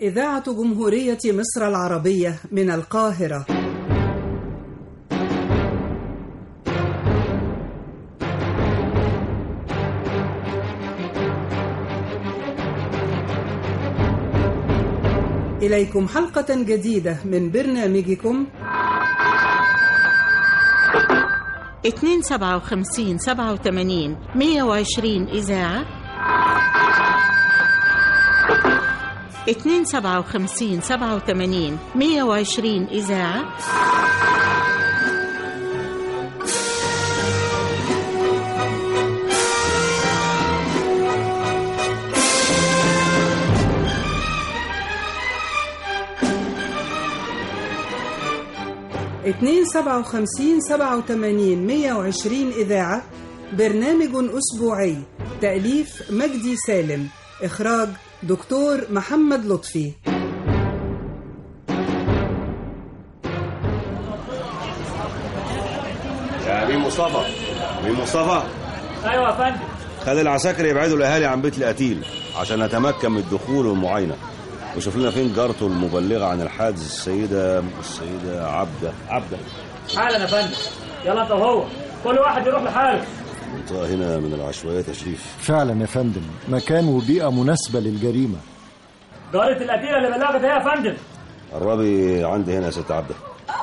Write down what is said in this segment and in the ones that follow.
إذاعة جمهورية مصر العربية من القاهرة إليكم حلقة جديدة من برنامجكم اتنين سبعة وخمسين سبعة وتمانين مية وعشرين إذاعة اتنين سبعة وخمسين سبعة وتمانين مية وعشرين إذاعة اتنين سبعة وخمسين سبعة وتمانين مية وعشرين إذاعة برنامج أسبوعي تأليف مجدي سالم إخراج دكتور محمد لطفي يا مين مصطفى مين مصطفى ايوه يا فندم خلي العساكر يبعدوا الاهالي عن بيت القتيل عشان نتمكن من الدخول والمعاينه وشوف لنا فين جارته المبلغه عن الحادث السيده السيده عبده عبده حالا يا فندم يلا انت وهو كل واحد يروح لحاله منطقه هنا من العشوائيات يا شريف فعلا يا فندم مكان وبيئة مناسبة للجريمة جارة القتيلة اللي بلغت ايه يا فندم قربي عندي هنا يا ست عبده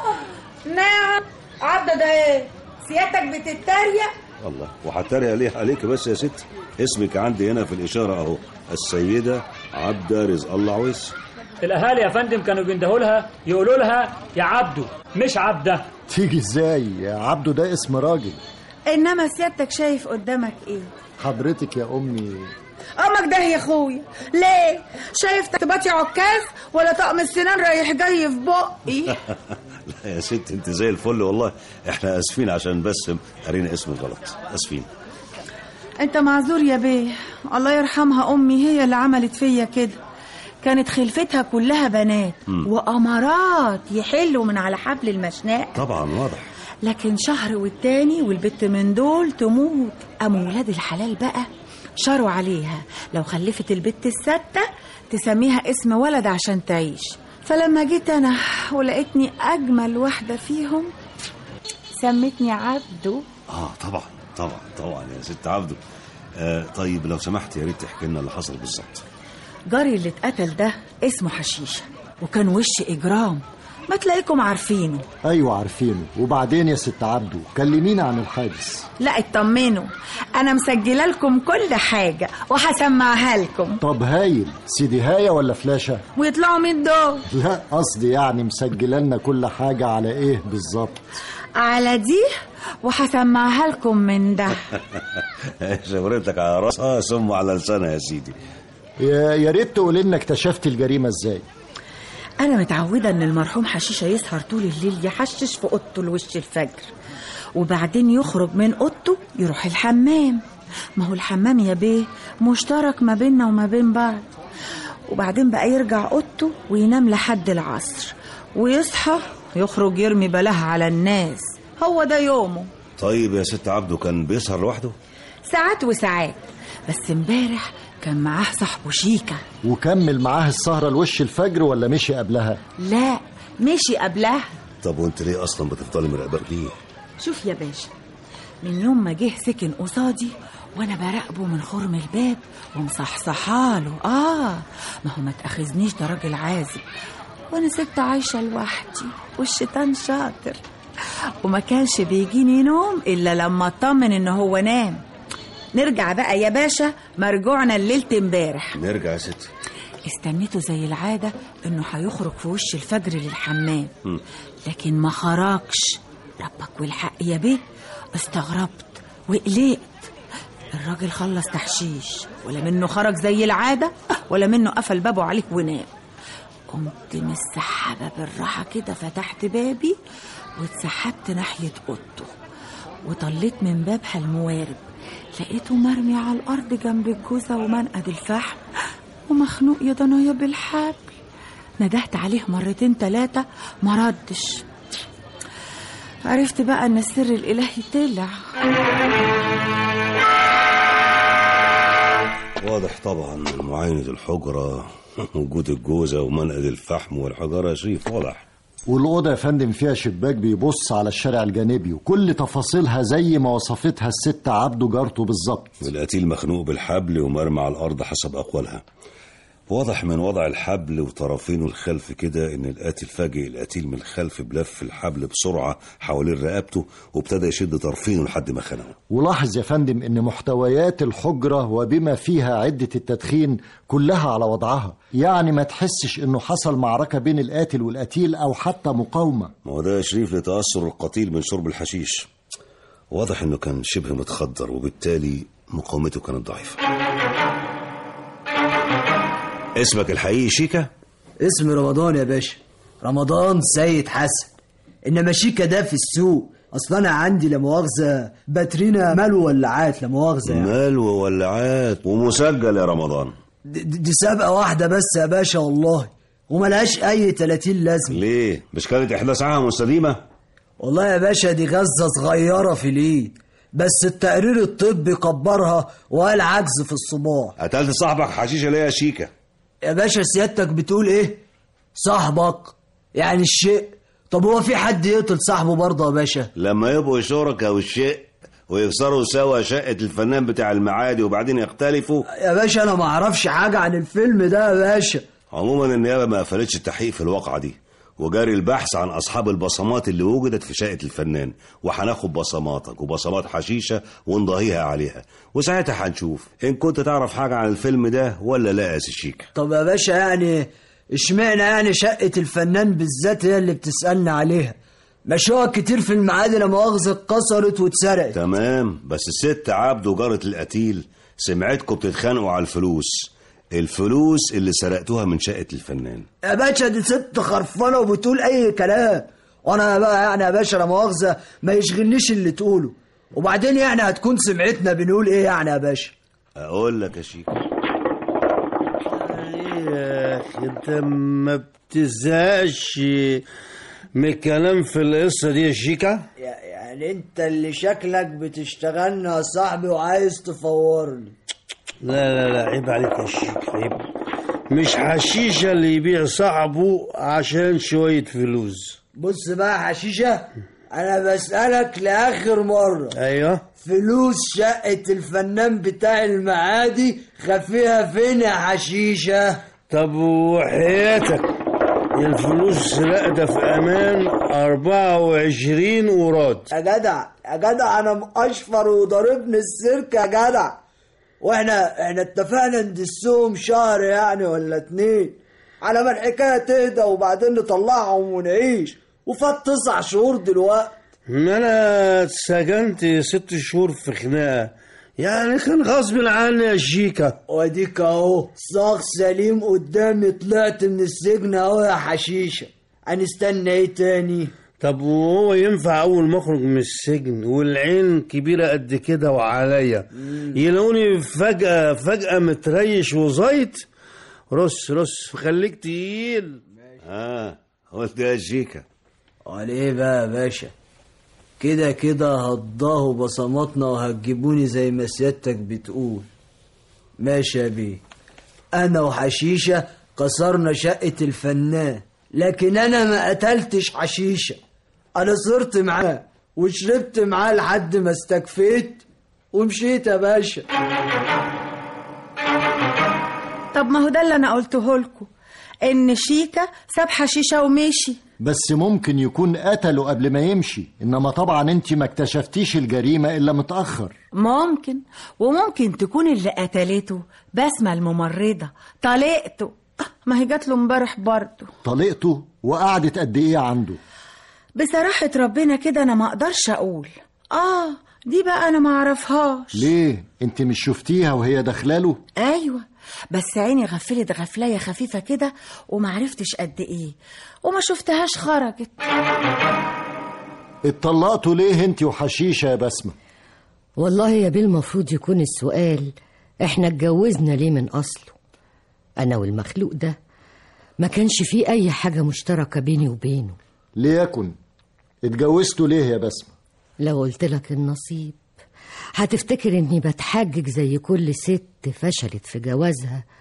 نعم عدى ده ايه سيادتك بتتريق الله وهتريق ليه عليك بس يا ست اسمك عندي هنا في الاشاره اهو السيده عبده رزق الله عويس الاهالي يا فندم كانوا بيندهوا لها يقولوا لها يا عبده مش عبده تيجي ازاي يا عبده ده اسم راجل انما سيادتك شايف قدامك ايه حضرتك يا امي امك ده يا اخويا ليه شايف تباتي عكاز ولا طقم السنان رايح جاي في بقي لا يا ست انت زي الفل والله احنا اسفين عشان بس قرينا اسمك غلط اسفين انت معذور يا بيه الله يرحمها امي هي اللي عملت فيا كده كانت خلفتها كلها بنات وامارات يحلوا من على حبل المشناق طبعا واضح لكن شهر والتاني والبت من دول تموت قاموا ولاد الحلال بقى شروا عليها لو خلفت البت الستة تسميها اسم ولد عشان تعيش فلما جيت أنا ولقيتني أجمل واحدة فيهم سمتني عبده اه طبعا طبعا طبعا يا ست عبده آه طيب لو سمحت يا ريت تحكي لنا اللي حصل بالظبط جاري اللي اتقتل ده اسمه حشيشة وكان وش إجرام ما تلاقيكم عارفينه ايوه عارفينه وبعدين يا ست عبده كلمينا عن الحادث لا اطمنوا أنا مسجلة لكم كل حاجة وهسمعها لكم طب هايل سيدي هاية ولا فلاشة ويطلعوا من دول لا قصدي يعني مسجله لنا كل حاجة على ايه بالظبط على دي وهسمعها لكم من ده شاورتك على راسها ثم على لسانها يا سيدي يا يا ريت تقولي لنا اكتشفت الجريمة ازاي أنا متعودة إن المرحوم حشيشة يسهر طول الليل يحشش في أوضته لوش الفجر وبعدين يخرج من أوضته يروح الحمام ما هو الحمام يا بيه مشترك ما بيننا وما بين بعض وبعدين بقى يرجع أوضته وينام لحد العصر ويصحى يخرج يرمي بلاها على الناس هو ده يومه طيب يا ست عبده كان بيسهر لوحده ساعات وساعات بس امبارح كان معاه صاحبه شيكة وكمل معاه السهرة لوش الفجر ولا مشي قبلها لا مشي قبلها طب وانت ليه اصلا بتفضلي مراقبه ليه شوف يا باشا من يوم ما جه سكن قصادي وانا براقبه من خرم الباب ومصحصحاله اه ما هو ما تاخذنيش ده راجل عازب وانا ست عايشه لوحدي والشيطان شاطر وما كانش بيجيني نوم الا لما اطمن ان هو نام نرجع بقى يا باشا مرجوعنا الليلة امبارح نرجع يا ست استنيته زي العادة انه هيخرج في وش الفجر للحمام لكن ما خرجش ربك والحق يا بيه استغربت وقلقت الراجل خلص تحشيش ولا منه خرج زي العادة ولا منه قفل بابه عليك ونام قمت مسحبة بالراحة كده فتحت بابي واتسحبت ناحية أوضته وطليت من بابها الموارب لقيته مرمي على الأرض جنب الجوزة ومنقد الفحم ومخنوق يا ضنايا بالحبل ندهت عليه مرتين تلاتة ما ردش عرفت بقى ان السر الالهي طلع واضح طبعا من معاينة الحجرة وجود الجوزة ومنقد الفحم والحجارة يا شريف واضح والأوضة يا فندم فيها شباك بيبص على الشارع الجانبي وكل تفاصيلها زي ما وصفتها الست عبده جارته بالظبط القتيل مخنوق بالحبل ومرمى على الأرض حسب أقوالها واضح من وضع الحبل وطرفينه الخلف كده ان القاتل فاجئ القتيل من الخلف بلف الحبل بسرعه حوالين رقبته وابتدى يشد طرفينه لحد ما خنقه ولاحظ يا فندم ان محتويات الحجرة وبما فيها عدة التدخين كلها على وضعها يعني ما تحسش انه حصل معركة بين القاتل والقتيل او حتى مقاومة ما هو ده يا شريف لتاثر القتيل من شرب الحشيش واضح انه كان شبه متخدر وبالتالي مقاومته كانت ضعيفه اسمك الحقيقي شيكا اسم رمضان يا باشا رمضان سيد حسن انما شيكا ده في السوق اصل انا عندي لا مؤاخذه باترينا مال ولعات لا مؤاخذه يعني. مال وولعات ومسجل يا رمضان دي, دي سابقه واحده بس يا باشا والله وملهاش اي 30 لازمه ليه مش كانت احداث عام مستديمه والله يا باشا دي غزه صغيره في الايد بس التقرير الطبي كبرها وقال عجز في الصباع قتلت صاحبك حشيشه ليه يا شيكا يا باشا سيادتك بتقول ايه صاحبك يعني الشيء طب هو في حد يقتل صاحبه برضه يا باشا لما يبقوا شركاء والشيء ويكسروا سوا شقة الفنان بتاع المعادي وبعدين يختلفوا يا باشا انا ما اعرفش حاجه عن الفيلم ده يا باشا عموما النيابة ما قفلتش التحقيق في الواقعة دي وجاري البحث عن أصحاب البصمات اللي وجدت في شقة الفنان وهناخد بصماتك وبصمات حشيشة ونضاهيها عليها وساعتها هنشوف إن كنت تعرف حاجة عن الفيلم ده ولا لا يا سي شيكا طب يا باشا يعني اشمعنى يعني شقه الفنان بالذات هي اللي بتسالنا عليها مشاوق كتير في المعادي لا مؤاخذه اتكسرت واتسرقت تمام بس الست عبده جارة القتيل سمعتكم بتتخانقوا على الفلوس الفلوس اللي سرقتوها من شقة الفنان يا باشا دي ست خرفانه وبتقول اي كلام وانا بقى يعني يا باشا لا مؤاخذه ما يشغلنيش اللي تقوله وبعدين يعني هتكون سمعتنا بنقول ايه يعني يا باشا أقول لك يا شيكا يا اخي انت ما بتزهقش من الكلام في القصه دي يا شيكا يعني انت اللي شكلك بتشتغلنا يا صاحبي وعايز تفورني لا لا لا عيب عليك يا شيكا عيب مش حشيشه اللي يبيع صاحبه عشان شويه فلوس بص بقى يا حشيشه انا بسالك لاخر مره ايوه فلوس شقه الفنان بتاع المعادي خفيها فين يا حشيشه طب وحياتك الفلوس راقدة في أمان 24 وراد يا جدع يا جدع انا مقشفر وضاربني السيرك يا جدع واحنا احنا اتفقنا ندسهم شهر يعني ولا اتنين على ما الحكايه تهدى وبعدين نطلعهم ونعيش وفات تسع شهور دلوقتي ما أنا اتسجنت ست شهور في خناقة يعني كان غصب عني يا شيكا واديك اهو صاغ سليم قدامي طلعت من السجن اهو يا حشيشه هنستنى ايه تاني طب وهو ينفع أول ما أخرج من السجن والعين كبيرة قد كده وعليا يلاقوني فجأة فجأة متريش وزيط رص رص خليك تقيل اه قلت يا شيكا على ايه بقى يا باشا كده كده هتضاهوا بصماتنا وهتجيبوني زي ما سيادتك بتقول ماشي يا بيه انا وحشيشه كسرنا شقه الفنان لكن انا ما قتلتش حشيشه انا صرت معاه وشربت معاه لحد ما استكفيت ومشيت يا باشا طب ما هو ده اللي انا قلته لكم ان شيكا ساب حشيشه ومشي بس ممكن يكون قتله قبل ما يمشي انما طبعا انت ما اكتشفتيش الجريمة الا متأخر ممكن وممكن تكون اللي قتلته بسمة الممرضة طليقته آه، ما هي جات له امبارح برضه طليقته وقعدت قد ايه عنده بصراحة ربنا كده انا ما اقدرش اقول اه دي بقى انا ما اعرفهاش ليه انت مش شفتيها وهي داخلاله ايوه بس عيني غفلت غفلايه خفيفه كده ومعرفتش قد ايه وما شفتهاش خرجت اتطلقتوا ليه انت وحشيشة يا بسمة والله يا بيه المفروض يكون السؤال احنا اتجوزنا ليه من اصله انا والمخلوق ده ما كانش فيه اي حاجة مشتركة بيني وبينه ليكن اتجوزتوا ليه يا بسمة لو قلت لك النصيب هتفتكر اني بتحجج زي كل ست فشلت في جوازها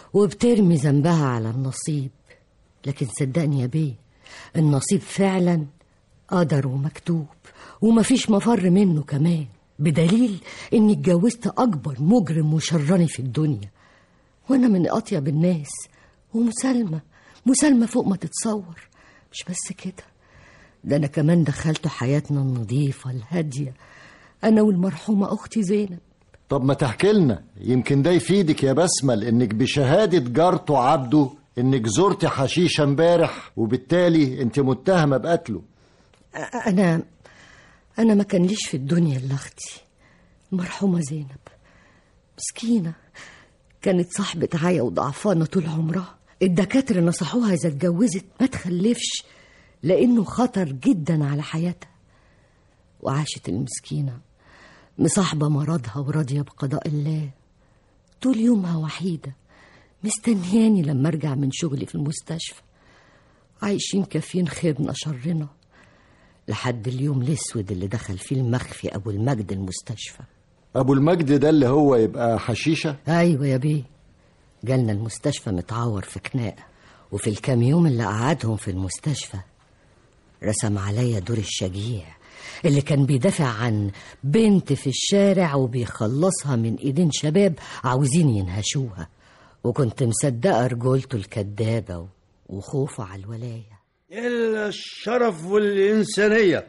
وبترمي ذنبها على النصيب لكن صدقني يا بيه النصيب فعلا قدر ومكتوب ومفيش مفر منه كمان بدليل اني اتجوزت اكبر مجرم وشراني في الدنيا وانا من اطيب الناس ومسالمه مسالمه فوق ما تتصور مش بس كده ده انا كمان دخلته حياتنا النظيفه الهاديه انا والمرحومه اختي زينب طب ما تحكي لنا يمكن ده يفيدك يا بسمة لانك بشهادة جارته عبده انك زرتي حشيشة امبارح وبالتالي انت متهمة بقتله أ- انا انا ما كان ليش في الدنيا الا اختي المرحومه زينب مسكينه كانت صاحبة عيا وضعفانة طول عمرها الدكاترة نصحوها إذا اتجوزت ما تخلفش لأنه خطر جدا على حياتها وعاشت المسكينة مصاحبة مرضها وراضية بقضاء الله طول يومها وحيدة مستنياني لما أرجع من شغلي في المستشفى عايشين كافيين خيرنا شرنا لحد اليوم الأسود اللي دخل فيه المخفي أبو المجد المستشفى ابو المجد ده اللي هو يبقى حشيشة ايوه يا بيه جالنا المستشفى متعور في خناقه وفي الكام يوم اللي قعدهم في المستشفى رسم عليا دور الشجيع اللي كان بيدافع عن بنت في الشارع وبيخلصها من ايدين شباب عاوزين ينهشوها وكنت مصدقه رجولته الكدابه وخوفه على الولايه إلا الشرف والإنسانية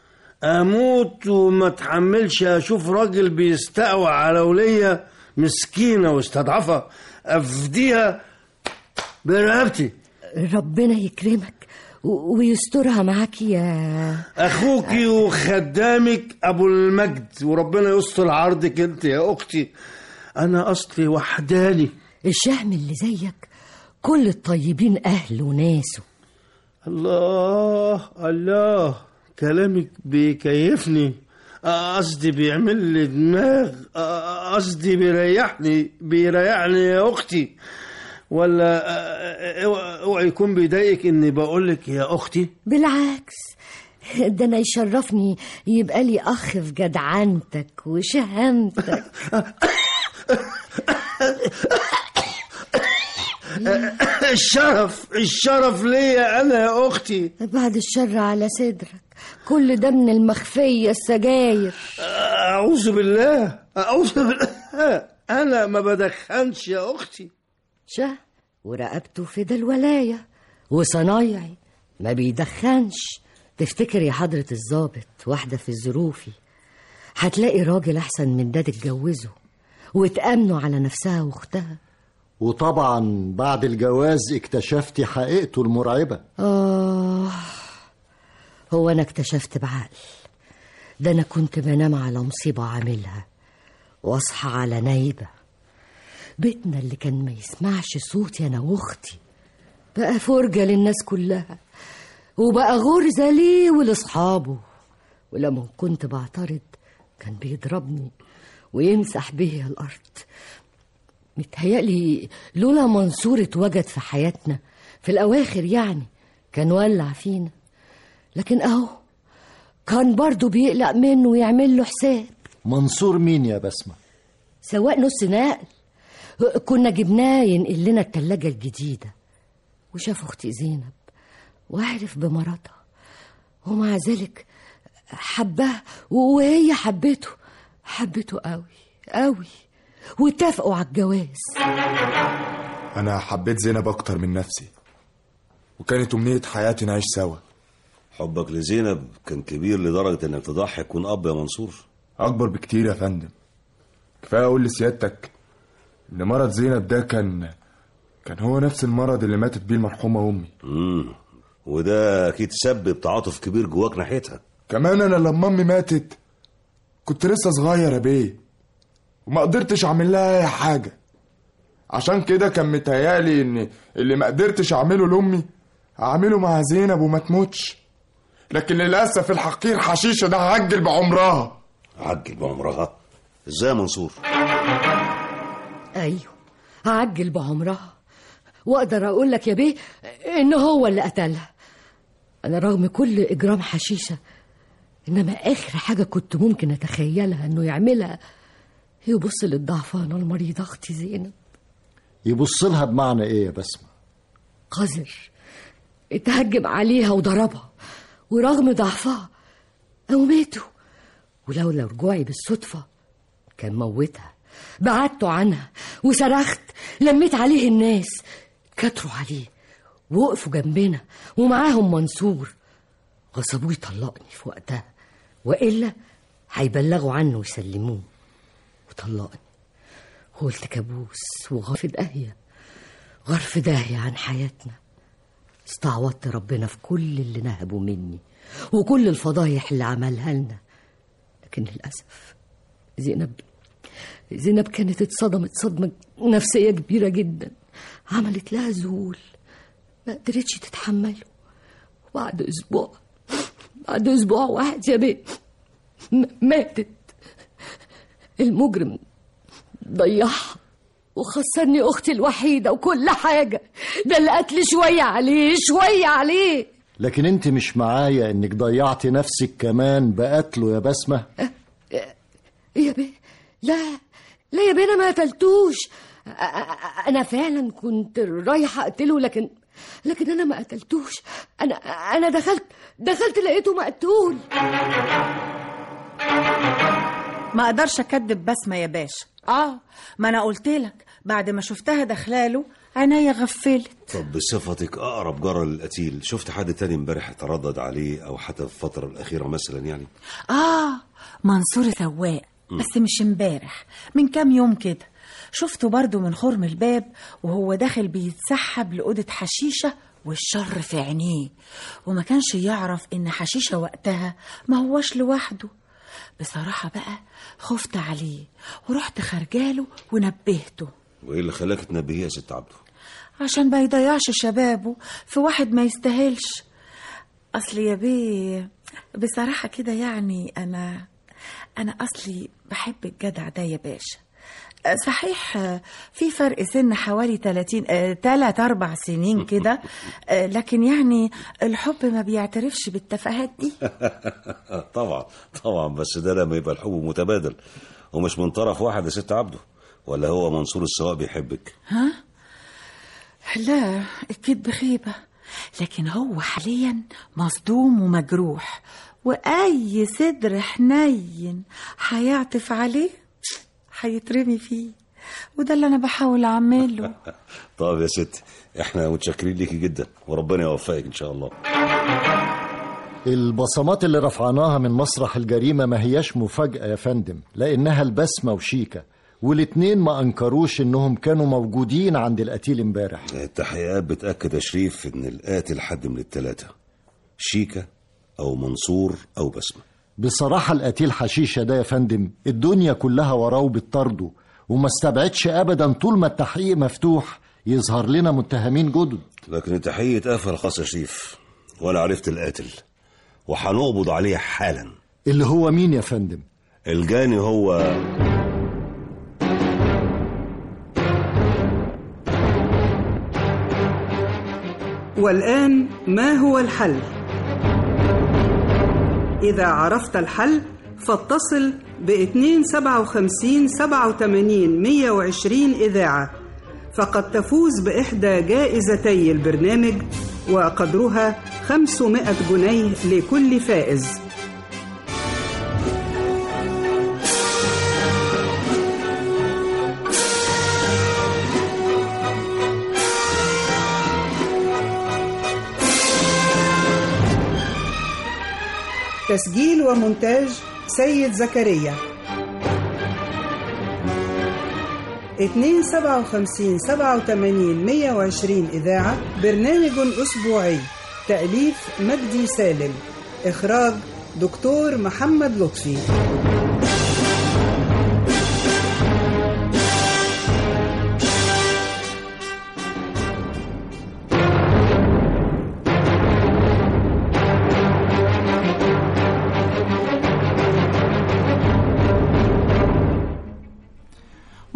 أموت وما اتحملش أشوف راجل بيستقوى على ولية مسكينة واستضعفها أفديها برقبتي ربنا يكرمك و- ويسترها معاك يا أخوكي وخدامك أبو المجد وربنا يستر عرضك أنت يا أختي أنا أصلي وحداني الشهم اللي زيك كل الطيبين أهل وناسه الله الله كلامك بيكيفني قصدي بيعمل لي دماغ قصدي بيريحني بيريحني يا اختي ولا اوعى اوعى يكون بيضايقك اني بقول لك يا اختي بالعكس ده أنا يشرفني يبقى لي أخ في جدعنتك وشهامتك الشرف الشرف ليا انا يا اختي بعد الشر على صدرك كل ده من المخفية السجاير اعوذ بالله اعوذ بالله انا ما بدخنش يا اختي شه ورقبته في ده الولاية وصنايعي ما بيدخنش تفتكر يا حضرة الضابط واحدة في ظروفي هتلاقي راجل أحسن من ده تتجوزه وتأمنوا على نفسها واختها وطبعا بعد الجواز اكتشفتي حقيقته المرعبة آه هو أنا اكتشفت بعقل ده أنا كنت بنام على مصيبة عاملها وأصحى على نايبة بيتنا اللي كان ما يسمعش صوتي أنا وأختي بقى فرجة للناس كلها وبقى غرزة ليه ولأصحابه ولما كنت بعترض كان بيضربني ويمسح بيا الأرض متهيألي لولا منصور اتوجد في حياتنا في الأواخر يعني كان ولع فينا لكن أهو كان برضه بيقلق منه ويعمل له حساب منصور مين يا بسمة سواء نص نقل كنا جبناه ينقل لنا التلاجة الجديدة وشاف أختي زينب وعرف بمرضها ومع ذلك حبها وهي حبته حبته قوي قوي واتفقوا على الجواز أنا حبيت زينب أكتر من نفسي وكانت أمنية حياتي نعيش سوا حبك لزينب كان كبير لدرجة انك تضحي تكون اب يا منصور أكبر بكتير يا فندم كفاية أقول لسيادتك إن مرض زينب ده كان كان هو نفس المرض اللي ماتت بيه المرحومة أمي امم وده اكيد سبب تعاطف كبير جواك ناحيتها كمان أنا لما أمي ماتت كنت لسه صغير يا بيه وما قدرتش أعمل لها أي حاجة عشان كده كان متهيألي إن اللي ما قدرتش أعمله لأمي أعمله مع زينب وما تموتش لكن للأسف الحقير حشيشة ده عجل بعمرها عجل بعمرها ازاي يا منصور أيوه عجل بعمرها وأقدر أقول لك يا بيه إن هو اللي قتلها أنا رغم كل إجرام حشيشة إنما آخر حاجة كنت ممكن أتخيلها إنه يعملها يبص للضعفانة المريضة أختي زينب يبص لها بمعنى ايه يا بسمة قذر اتهجم عليها وضربها ورغم ضعفها قومته ولولا رجوعي بالصدفة كان موتها بعدته عنها وصرخت لميت عليه الناس كتروا عليه وقفوا جنبنا ومعاهم منصور غصبوه يطلقني في وقتها وإلا هيبلغوا عنه ويسلموه وطلقني وقلت كابوس وغار في داهية غار في داهية عن حياتنا استعوضت ربنا في كل اللي نهبوا مني وكل الفضايح اللي عملها لنا لكن للأسف زينب زينب كانت اتصدمت صدمة نفسية كبيرة جدا عملت لها ذهول ما قدرتش تتحمله وبعد أسبوع بعد أسبوع واحد يا بيه م- ماتت المجرم ضيعها وخسرني أختي الوحيدة وكل حاجة ده اللي قتل شوية عليه شوية عليه لكن انت مش معايا انك ضيعت نفسك كمان بقتله يا بسمة يا بيه لا لا يا بيه انا ما قتلتوش أ- أ- انا فعلا كنت رايحه اقتله لكن لكن انا ما قتلتوش انا انا دخلت دخلت لقيته مقتول ما اقدرش اكدب بسمه يا باشا اه ما انا قلت لك بعد ما شفتها داخلاله عينيا غفلت طب بصفتك اقرب جار للقتيل شفت حد تاني امبارح تردد عليه او حتى في الفتره الاخيره مثلا يعني اه منصور سواق بس مش امبارح من كام يوم كده شفته برضو من خرم الباب وهو داخل بيتسحب لأوضة حشيشة والشر في عينيه وما كانش يعرف إن حشيشة وقتها ما هوش لوحده بصراحة بقى خفت عليه ورحت خرجاله ونبهته وايه اللي خلاك تنبهيه يا ست عبده عشان ما يضيعش شبابه في واحد ما يستاهلش اصل يا بيه بصراحه كده يعني انا انا اصلي بحب الجدع ده يا باشا أه، صحيح أه، في فرق سن حوالي 30 آه 3 4 سنين كده آه، لكن يعني الحب ما بيعترفش بالتفاهات دي طبعا طبعا بس ده لما يبقى الحب متبادل ومش من طرف واحد يا ست عبده ولا هو منصور السواق بيحبك ها لا الكذب خيبة لكن هو حاليا مصدوم ومجروح وأي صدر حنين هيعطف عليه هيترمي فيه وده اللي أنا بحاول أعمله طب يا ست احنا متشكرين ليكي جدا وربنا يوفقك ان شاء الله البصمات اللي رفعناها من مسرح الجريمة ما هياش مفاجأة يا فندم لأنها البسمة وشيكة والاتنين ما أنكروش إنهم كانوا موجودين عند القتيل امبارح التحقيقات بتأكد يا شريف ان القاتل حد من التلاتة شيكا او منصور او بسمة بصراحة القتيل حشيشة ده يا فندم الدنيا كلها وراه بتطارده وما استبعدش أبدا طول ما التحقيق مفتوح يظهر لنا متهمين جدد لكن التحقيق اتقفل خلاص يا شريف وانا عرفت القاتل وهنقبض عليه حالا اللي هو مين يا فندم الجاني هو والآن ما هو الحل؟ إذا عرفت الحل فاتصل ب 257 87 120 إذاعة فقد تفوز بإحدى جائزتي البرنامج وقدرها 500 جنيه لكل فائز تسجيل ومونتاج سيد زكريا 257 87 120 إذاعة برنامج أسبوعي تأليف مجدي سالم إخراج دكتور محمد لطفي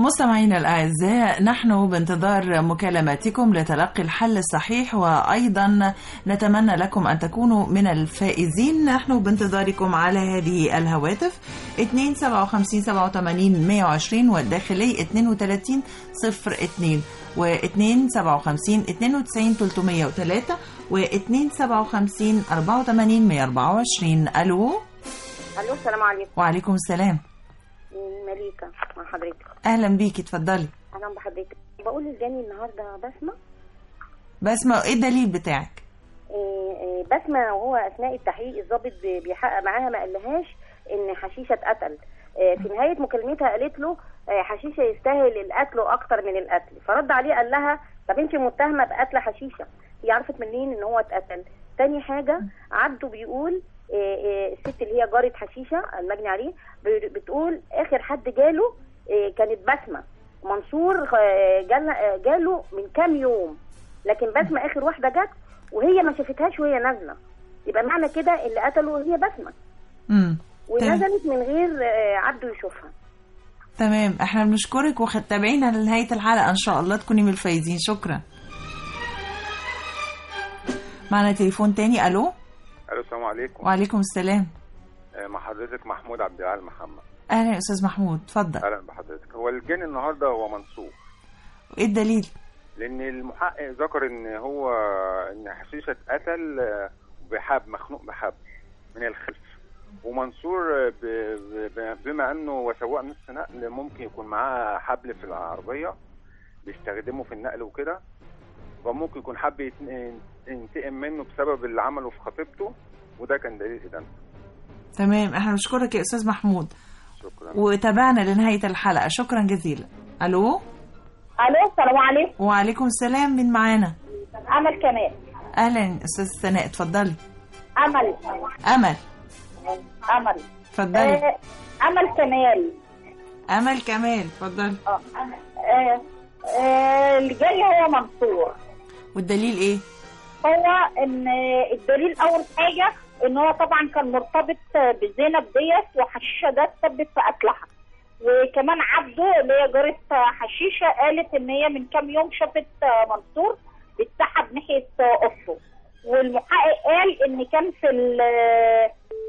مستمعينا الأعزاء نحن بانتظار مكالماتكم لتلقي الحل الصحيح وأيضا نتمنى لكم أن تكونوا من الفائزين نحن بانتظاركم على هذه الهواتف 2 57 87 120 والداخلي 32 02 و 2 57 92 303 و 2 57 84 124 ألو الو السلام عليكم وعليكم السلام مليكة مع حضرتك أهلا بيكي اتفضلي اهلا بحضرتك بقول لجاني النهارده بسمة بسمة ايه الدليل بتاعك إيه إيه بسمة وهو اثناء التحقيق الضابط بي- بيحقق معاها ما قالهاش ان حشيشة اتقتل إيه في نهاية مكالمتها قالت له إيه حشيشة يستاهل القتل اكتر من القتل فرد عليه قال لها طب انت متهمة بقتل حشيشة هي عرفت منين ان هو اتقتل تاني حاجة عبده بيقول إيه إيه الست اللي هي جارة حشيشة المجني عليه ب- بتقول اخر حد جاله إيه كانت بسمة منصور آه، جال- آه، جاله من كام يوم لكن بسمة اخر واحدة جت وهي ما شافتهاش وهي نازلة يبقى معنى كده اللي قتله هي بسمة امم ونزلت من غير آه، عبده يشوفها تمام احنا بنشكرك وتابعينا لنهاية الحلقة ان شاء الله تكوني من الفايزين شكرا معنا تليفون تاني الو الو السلام عليكم وعليكم السلام آه، مع حضرتك محمود عبد العال محمد اهلا يا استاذ محمود اتفضل اهلا بحضرتك هو الجاني النهارده هو منصور ايه الدليل لان المحقق ذكر ان هو ان حشيشه اتقتل آه، بحبل مخنوق بحبل من الخلف ومنصور آه، ب- ب- بما انه وسواق نص نقل ممكن يكون معاه حبل في العربيه بيستخدمه في النقل وكده وممكن يكون حب يتن- ينتقم منه بسبب اللي عمله في خطيبته وده كان دليل ادانته تمام احنا بنشكرك يا استاذ محمود شكرا وتابعنا لنهاية الحلقة شكرا جزيلا الو الو السلام عليكم وعليكم السلام مين معانا امل كمال اهلا استاذ سناء اتفضلي امل امل امل اتفضلي آه، امل كمال امل كمال اتفضلي اه آه، آه، اللي جاي هو منصور والدليل ايه هو ان الدليل اول حاجه ان هو طبعا كان مرتبط بزينب ديت وحشيشه ده تسبب في قتلها وكمان عبده اللي هي جارة حشيشه قالت ان هي من كام يوم شافت منصور بيتسحب ناحيه اخته والمحقق قال ان كان في ال-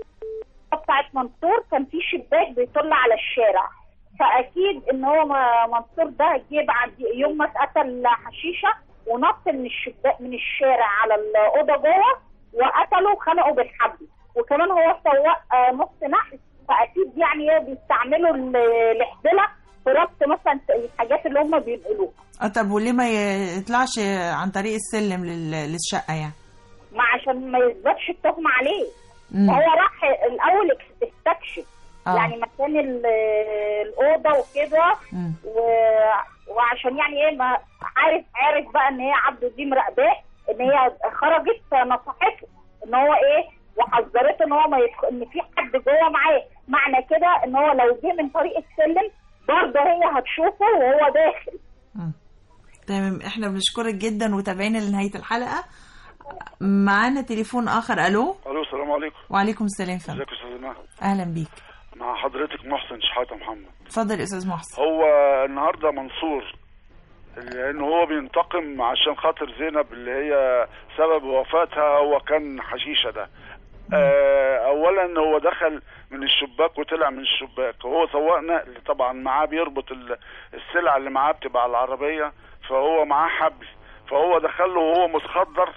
بتاعت منصور كان في شباك بيطل على الشارع فاكيد ان هو م- منصور ده جه بعد يوم ما اتقتل حشيشه ونط من الشباك من الشارع على الاوضه جوه وقتله وخنقه بالحبل وكمان هو سواق آه، نص نقل فاكيد يعني إيه بيستعملوا ال- الاحدله في ربط مثلا الحاجات اللي هم بينقلوها اه طب وليه ما يطلعش عن طريق السلم لل- للشقة يعني ما عشان ما يثبتش التهمه عليه مم. هو راح الاول اكس- استكشف آه. يعني مكان ال- الاوضه وكده مم. و... وعشان يعني ايه ما عارف عارف بقى ان هي عبده دي مراقباه ان هي خرجت نصحته ان هو ايه وحذرته ان هو ما يدخل ان في حد جوه معاه معنى كده ان هو لو جه من طريق السلم برضه هي هتشوفه وهو داخل تمام احنا بنشكرك جدا وتابعينا لنهاية الحلقة معانا تليفون اخر الو الو السلام عليكم وعليكم السلام فندم ازيك يا استاذ مهد اهلا بيك مع حضرتك محسن شحاته محمد اتفضل يا استاذ محسن هو النهارده منصور لان هو بينتقم عشان خاطر زينب اللي هي سبب وفاتها هو كان حشيشه ده آه، اولا هو دخل من الشباك وطلع من الشباك وهو سواق نقل طبعا معاه بيربط ال- السلع اللي معاه بتبقى على العربيه فهو معاه حبل فهو دخله وهو متخدر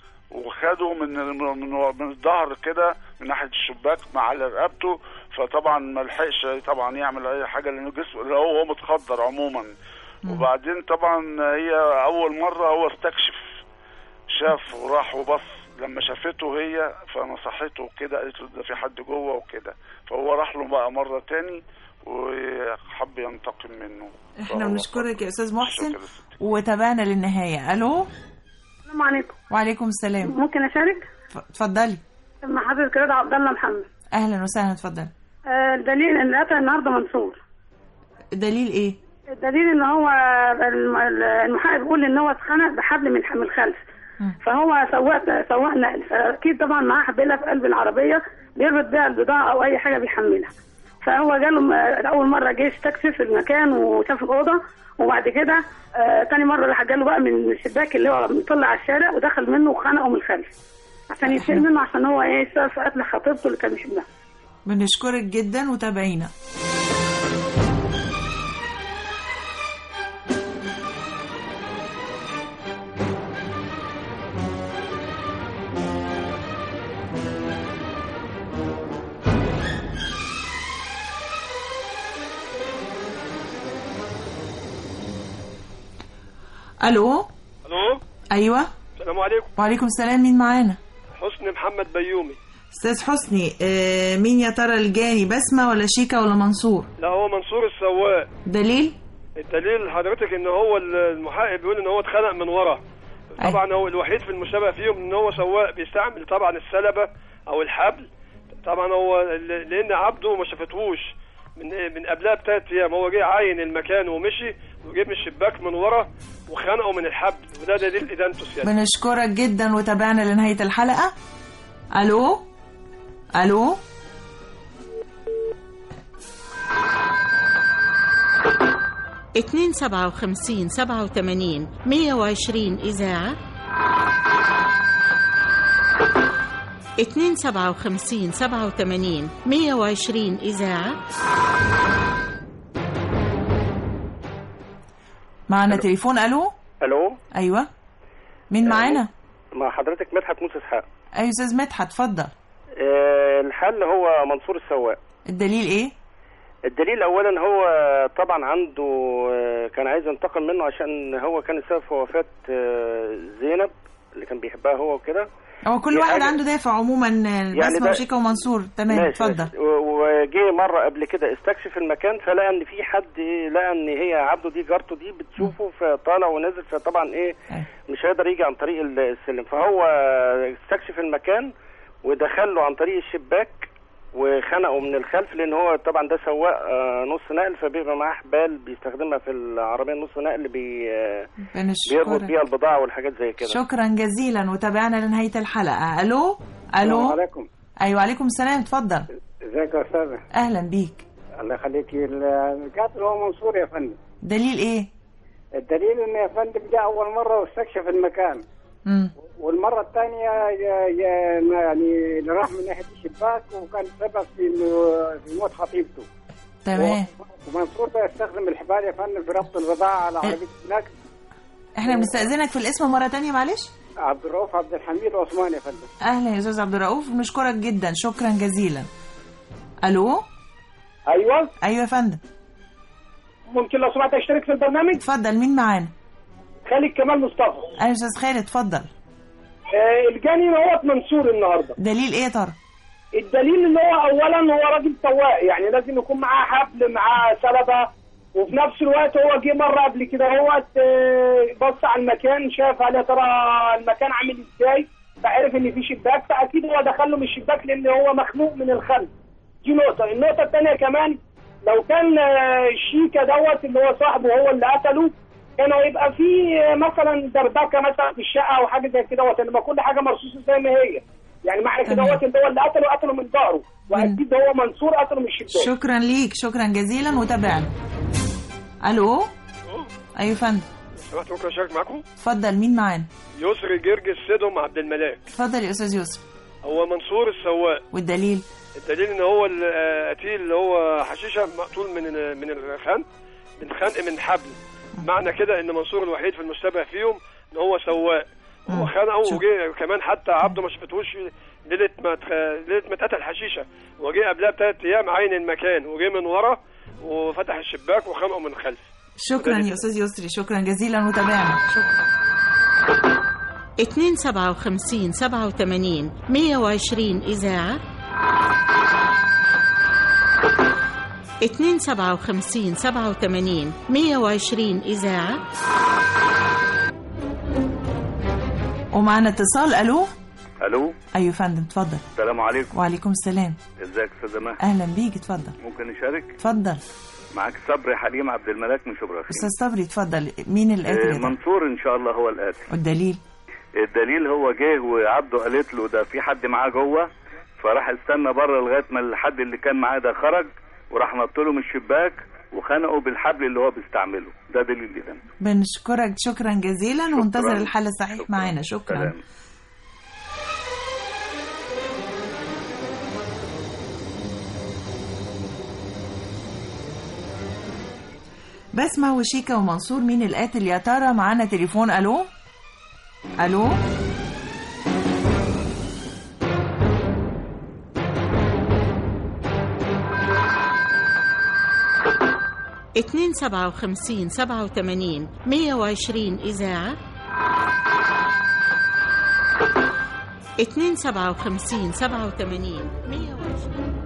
وخده من من من الظهر كده من ناحيه الشباك مع على رقبته فطبعا ما لحقش طبعا يعمل اي حاجه لانه جسمه اللي هو هو متخدر عموما وبعدين طبعا هي اول مره هو استكشف شاف وراح وبص لما شافته هي فنصحته كده قالت له ده في حد جوه وكده فهو راح له بقى مره تاني وحب ينتقم منه احنا بنشكرك يا استاذ محسن وتابعنا للنهاية الو السلام عليكم وعليكم السلام ممكن اشارك ف- اتفضلي مع حضرتك رضا عبد الله محمد اهلا وسهلا اتفضل آه، الدليل ان قتل النهارده منصور دليل ايه الدليل ان هو الم- المحقق بيقول ان هو اتخنق بحبل من من الخلف فهو سواق سواق نقل فاكيد طبعا معاه حبيله في قلب العربيه بيربط بيها البضاعه او اي حاجه بيحملها فهو جاله م- اول مره جه استكشف المكان وشاف الاوضه وبعد كده آه تاني مره راح جاله بقى من الشباك اللي هو مطلع على الشارع ودخل منه وخنقه من الخلف عشان يشيل منه عشان هو ايه سبب في قتل خطيبته اللي كان بيحبها بنشكرك جدا وتابعينا الو الو ايوه السلام عليكم وعليكم السلام مين معانا حسني محمد بيومي استاذ حسني آه مين يا ترى الجاني بسمه ولا شيكا ولا منصور لا هو منصور السواق دليل الدليل حضرتك ان هو المحقق بيقول ان هو اتخنق من ورا طبعا هو الوحيد في المشابه فيهم ان هو سواق بيستعمل طبعا السلبه او الحبل طبعا هو ل- لان عبده ما شافتهوش من من قبلها بثلاث ايام هو جه عاين المكان ومشي وجيب من الشباك من ورا وخنقه من الحبل وده دليل ادانته سيادة بنشكرك جدا وتابعنا لنهايه الحلقه الو الو اتنين سبعة وخمسين سبعة وتمانين مية وعشرين إذاعة اتنين سبعة وخمسين سبعة وتمانين مية وعشرين إذاعة معنا تليفون الو الو ايوه مين معانا مع حضرتك مدحت موسى اسحاق ايوه استاذ مدحت اتفضل آه، الحل هو منصور السواق الدليل ايه الدليل اولا هو طبعا عنده آه، كان عايز ينتقم منه عشان هو كان السبب في وفاه آه، زينب اللي كان بيحبها هو وكده هو كل دي واحد حاجة- عنده دافع عموما بسمه ده- وشيكا ومنصور تمام ماشي، اتفضل ماشي. و- وجه مره قبل كده استكشف المكان فلقى ان في حد إيه، لقى ان هي عبده دي جارته دي بتشوفه فطالع ونازل فطبعا ايه مش هيقدر يجي عن طريق ال- السلم فهو استكشف المكان ودخل له عن طريق الشباك وخنقه من الخلف لان هو طبعا ده سواق آه، نص نقل فبيبقى معاه حبال بيستخدمها في العربيه نص نقل بي آه، بيربط بنشكرك بيها البضاعه والحاجات زي كده شكرا جزيلا وتابعنا لنهايه الحلقه الو الو السلام عليكم ايوه عليكم السلام اتفضل ازيك يا استاذ اهلا بيك الله يخليكي ال- القاتل هو منصور يا فندم دليل ايه الدليل ان يا فندم جاء اول مره واستكشف المكان مم. والمره الثانيه يعني اللي راح من ناحيه الشباك وكان سبب في إنه- في موت خطيبته تمام ومنصور ده يستخدم الحبال يا فندم في ربط البضاعه على عربيه النقل احنا بنستأذنك في الاسم مرة تانية معلش عبد الرؤوف عبد الحميد عثمان يا فندم اهلا يا استاذ عبد الرؤوف بنشكرك جدا شكرا جزيلا الو ايوه ايوه يا فندم ممكن لو سمحت اشترك في البرنامج اتفضل مين معانا خالد كمال مصطفى ايوه يا استاذ خالد اتفضل آه الجاني هو منصور النهارده دليل ايه يا ترى الدليل ان هو اولا هو راجل سواق يعني لازم يكون معاه حبل معاه سلبه وفي نفس الوقت هو جه مره قبل كده هو بص على المكان شاف هل يا ترى المكان عامل ازاي فعرف ان في شباك فاكيد هو دخل له من الشباك لان هو مخنوق من الخلف دي نقطه النقطه الثانيه كمان لو كان آه، شيكا دوت اللي هو صاحبه هو اللي قتله كان هيبقى في آه، مثلا دربكه مثلا في الشقه او حاجه زي كده وقت انما كل حاجه مرصوصه زي ما هي يعني معنى كده تمام. هو اللي هو اللي قتله قتله من ظهره واكيد هو منصور قتله من الشباك شكرا ليك شكرا جزيلا وتابعنا الو ايوه يا فندم سمحت ممكن اشارك معاكم اتفضل مين معانا يسري جرجس سيدهم عبد الملاك اتفضل يا استاذ يوسف هو منصور السواق والدليل الدليل ان هو القتيل اللي هو حشيشه مقتول من من الخنق من خنق من حبل معنى كده ان منصور الوحيد في المشتبه فيهم ان هو سواق هو خنقه وجه كمان حتى عبده ما شفتهوش ليله ما اتخ- ليله ما اتقتل حشيشه وجه قبلها بثلاث ايام عين المكان وجه من ورا وفتح الشباك وخنقه من خلف شكرا يا استاذ يسري شكرا جزيلا وتابعنا اتنين سبعة وخمسين سبعة وتمانين مية وعشرين إذاعة اتنين سبعة وخمسين سبعة وتمانين مية وعشرين إذاعة ومعنا اتصال الو الو ايوه يا فندم اتفضل السلام عليكم وعليكم السلام ازيك يا استاذ ماهر اهلا بيك اتفضل ممكن نشارك اتفضل معاك صبري حليم عبد الملاك من شبرا استاذ صبري اتفضل مين القاتل آه، يا ترى؟ منصور ان شاء الله هو القاتل والدليل الدليل هو جه وعبده قالت له ده في حد معاه جوه فراح استنى بره لغايه ما الحد اللي كان معاه ده خرج وراح نط له من الشباك وخنقه بالحبل اللي هو بيستعمله ده دليل إدانته بنشكرك شكرا جزيلا وننتظر الحل الصحيح معانا شكرا سلام. بسمة وشيكا ومنصور مين القاتل يا ترى معانا تليفون الو الو اتنين سبعة وخمسين سبعة وثمانين مية وعشرين إذاعة اتنين سبعة وخمسين سبعة وثمانين مية وعشرين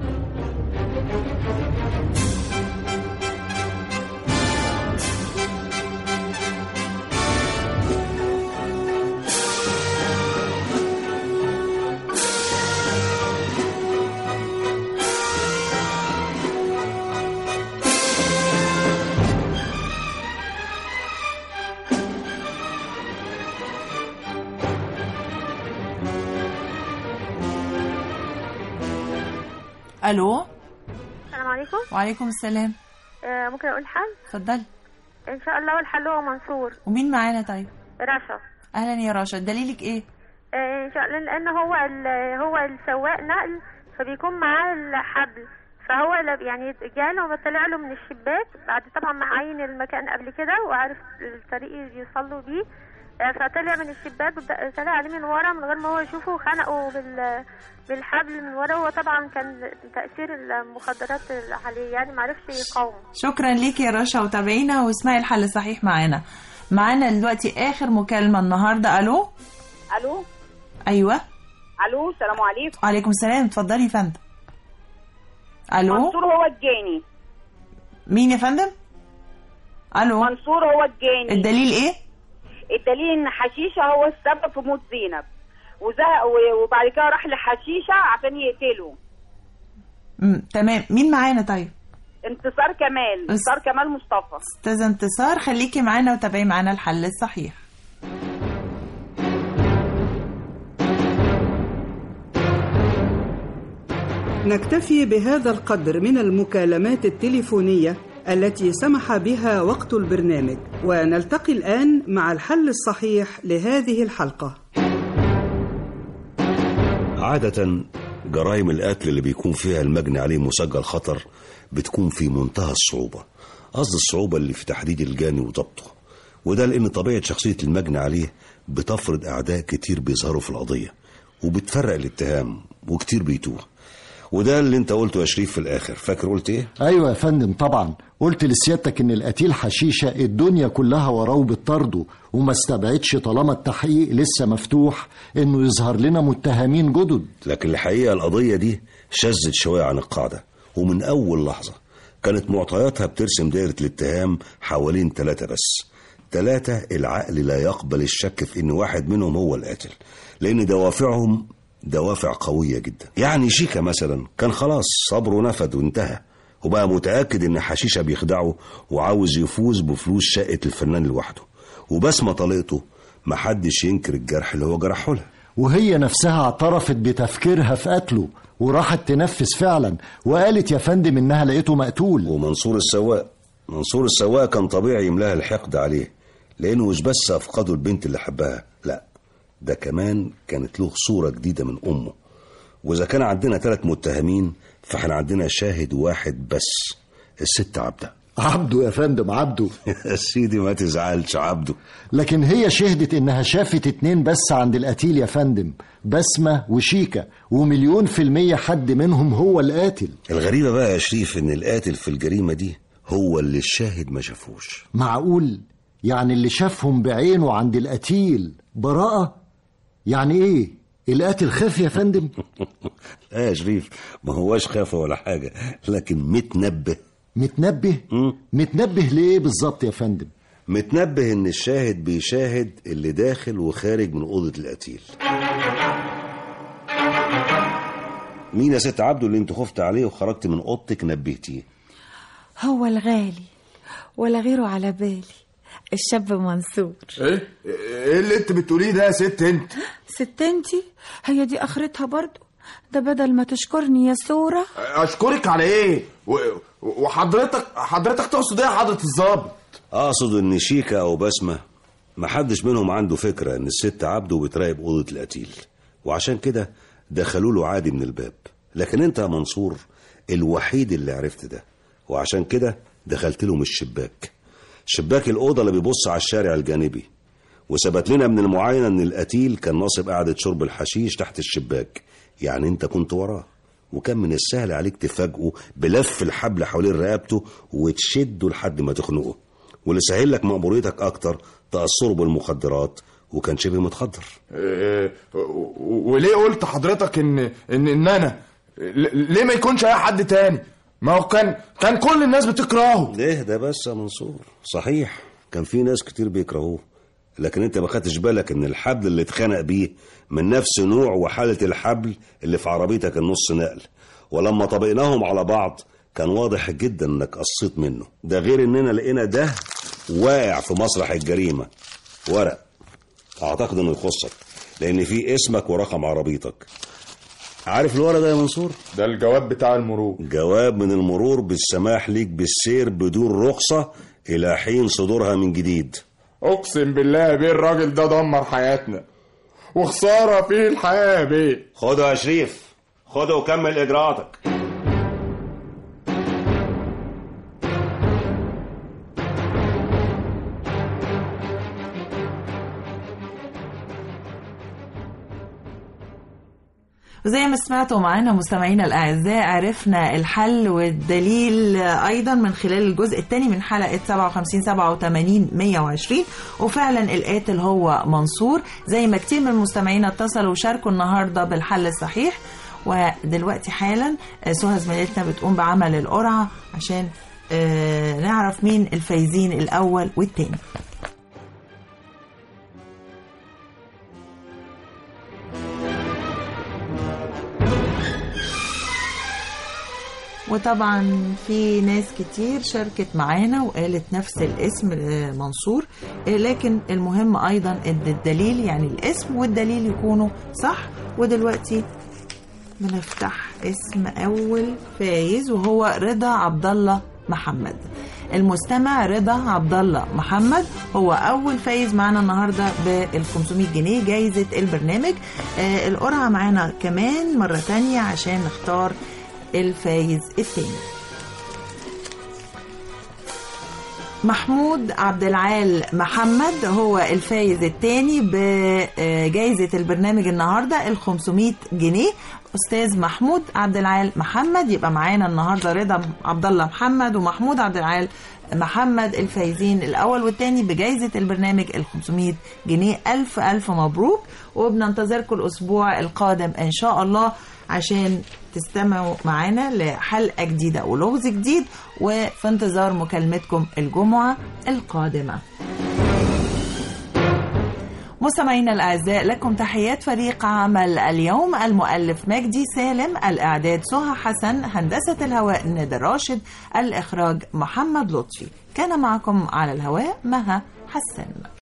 الو السلام عليكم وعليكم السلام آه ممكن اقول حل اتفضلي ان شاء الله الحل هو منصور ومين معانا طيب رشا اهلا يا رشا دليلك ايه آه ان شاء الله لان هو ال- هو السواق نقل فبيكون معاه الحبل فهو ل- يعني جاله وطلع له من الشباك بعد طبعا ما عين المكان قبل كده وعارف الطريق يوصل له بيه آه، فطلع من الشباك وبدأ- طلع عليه من ورا من غير ما هو يشوفه خنقه بال بالحبل من ورا هو طبعا كان تأثير المخدرات عليه يعني معرفش يقاوم شكرا ليك يا رشا وتابعينا واسمعي الحل الصحيح معانا معانا دلوقتي اخر مكالمه النهارده الو الو ايوه الو السلام عليكم وعليكم السلام اتفضلي يا فندم الو منصور هو الجاني مين يا فندم الو منصور هو الجاني الدليل ايه الدليل ان حشيشه هو السبب في موت زينب وزهق و- وبعد كده راح لحشيشه عشان يقتله مم. تمام مين معانا طيب انتصار كمال بس- انتصار كمال مصطفى استاذه انتصار خليكي معانا وتابعي معانا الحل الصحيح نكتفي بهذا القدر من المكالمات التليفونية التي سمح بها وقت البرنامج ونلتقي الآن مع الحل الصحيح لهذه الحلقة عادة جرائم القتل اللي بيكون فيها المجني عليه مسجل خطر بتكون في منتهى الصعوبة قصد الصعوبة اللي في تحديد الجاني وضبطه وده لأن طبيعة شخصية المجني عليه بتفرض أعداء كتير بيظهروا في القضية وبتفرق الاتهام وكتير بيتوه وده اللي انت قلته يا شريف في الآخر فاكر قلت ايه؟ ايوه يا فندم طبعا قلت لسيادتك ان القتيل حشيشه الدنيا كلها وراه بتطارده وما استبعدش طالما التحقيق لسه مفتوح انه يظهر لنا متهمين جدد لكن الحقيقة القضية دي شذت شوية عن القاعدة ومن أول لحظة كانت معطياتها بترسم دائرة الاتهام حوالين ثلاثة بس ثلاثة العقل لا يقبل الشك في إن واحد منهم هو القاتل لأن دوافعهم دوافع قوية جدا يعني شيكا مثلا كان خلاص صبره نفد وانتهى وبقى متأكد إن حشيشة بيخدعه وعاوز يفوز بفلوس شقة الفنان لوحده وبسمة طليقته محدش ينكر الجرح اللي هو جرحه لها وهي نفسها اعترفت بتفكيرها في قتله وراحت تنفذ فعلا وقالت يا فندم انها لقيته مقتول ومنصور السواق منصور السواق كان طبيعي يملاها الحقد عليه لانه مش بس افقده البنت اللي حبها لا ده كمان كانت له صورة جديدة من أمه وإذا كان عندنا ثلاث متهمين فاحنا عندنا شاهد واحد بس الست عبده عبده يا فندم عبده يا سيدي ما تزعلش عبده لكن هي شهدت انها شافت اتنين بس عند القتيل يا فندم بسمة وشيكا ومليون في المية حد منهم هو القاتل الغريبة بقى يا شريف إن القاتل في الجريمة دي هو اللي الشاهد ما شافوش معقول يعني اللي شافهم بعينه عند القتيل براءة يعني ايه القاتل خاف يا فندم لا يا شريف ما هواش خافة ولا حاجة لكن متنبه متنبه متنبه ليه بالظبط يا فندم متنبه ان الشاهد بيشاهد اللي داخل وخارج من اوضه القتيل مين يا ست عبده اللي انت خفت عليه وخرجت من اوضتك نبهتيه هو الغالي ولا غيره على بالي الشاب منصور ايه ايه اللي انت بتقوليه ده يا ست انت ست انتي هي دي اخرتها برضو ده بدل ما تشكرني يا سورة اشكرك على ايه و- وحضرتك حضرتك تقصد ايه يا حضره الظابط اقصد ان شيكا او بسمه محدش منهم عنده فكره ان الست عبده بتراقب اوضه القتيل وعشان كده دخلوا له عادي من الباب لكن انت يا منصور الوحيد اللي عرفت ده وعشان كده دخلت له من الشباك شباك الاوضه اللي بيبص على الشارع الجانبي وثبت لنا من المعاينه ان القتيل كان ناصب قعده شرب الحشيش تحت الشباك يعني انت كنت وراه وكان من السهل عليك تفاجئه بلف الحبل حوالين رقبته وتشده لحد ما تخنقه واللي سهل لك مأموريتك اكتر تأثره بالمخدرات وكان شبه متخدر إيه، و- وليه قلت حضرتك ان ان ان انا ل- ليه ما يكونش اي حد تاني ما هو كان كان كل الناس بتكرهه ليه ده بس يا منصور صحيح كان في ناس كتير بيكرهوه لكن انت ما خدتش بالك ان الحبل اللي اتخنق بيه من نفس نوع وحالة الحبل اللي في عربيتك النص نقل ولما طبقناهم على بعض كان واضح جدا انك قصيت منه ده غير اننا لقينا ده واقع في مسرح الجريمة ورق اعتقد انه يخصك لان في اسمك ورقم عربيتك عارف الورق ده يا منصور ده الجواب بتاع المرور جواب من المرور بالسماح ليك بالسير بدون رخصة الى حين صدورها من جديد اقسم بالله يا بيه الراجل ده دمر حياتنا وخساره فيه الحياه يا بيه خده يا شريف خده وكمل اجراءاتك وزي ما سمعتوا معانا مستمعينا الأعزاء عرفنا الحل والدليل أيضا من خلال الجزء الثاني من حلقة 57 87 120 وفعلا القاتل هو منصور زي ما كتير من مستمعينا اتصلوا وشاركوا النهاردة بالحل الصحيح ودلوقتي حالا آه، سهى زميلتنا بتقوم بعمل القرعة عشان آه، نعرف مين الفايزين الأول والتاني وطبعا في ناس كتير شاركت معانا وقالت نفس الاسم آه، منصور آه، لكن المهم ايضا ان الدليل يعني الاسم والدليل يكونوا صح ودلوقتي بنفتح اسم اول فايز وهو رضا عبد الله محمد المستمع رضا عبد الله محمد هو اول فايز معانا النهارده بال 500 جنيه جايزه البرنامج آه القرعه معانا كمان مره تانية عشان نختار الفايز التاني محمود عبد العال محمد هو الفايز الثاني بجائزة البرنامج النهاردة ال 500 جنيه أستاذ محمود عبد العال محمد يبقى معانا النهاردة رضا عبد الله محمد ومحمود عبد العال محمد الفايزين الأول والثاني بجائزة البرنامج ال 500 جنيه ألف ألف مبروك وبننتظركم الأسبوع القادم إن شاء الله عشان تستمعوا معانا لحلقة جديدة ولغز جديد وفي انتظار مكالمتكم الجمعة القادمة مستمعينا الأعزاء لكم تحيات فريق عمل اليوم المؤلف مجدي سالم الإعداد سهى حسن هندسة الهواء نادر راشد الإخراج محمد لطفي كان معكم على الهواء مها حسن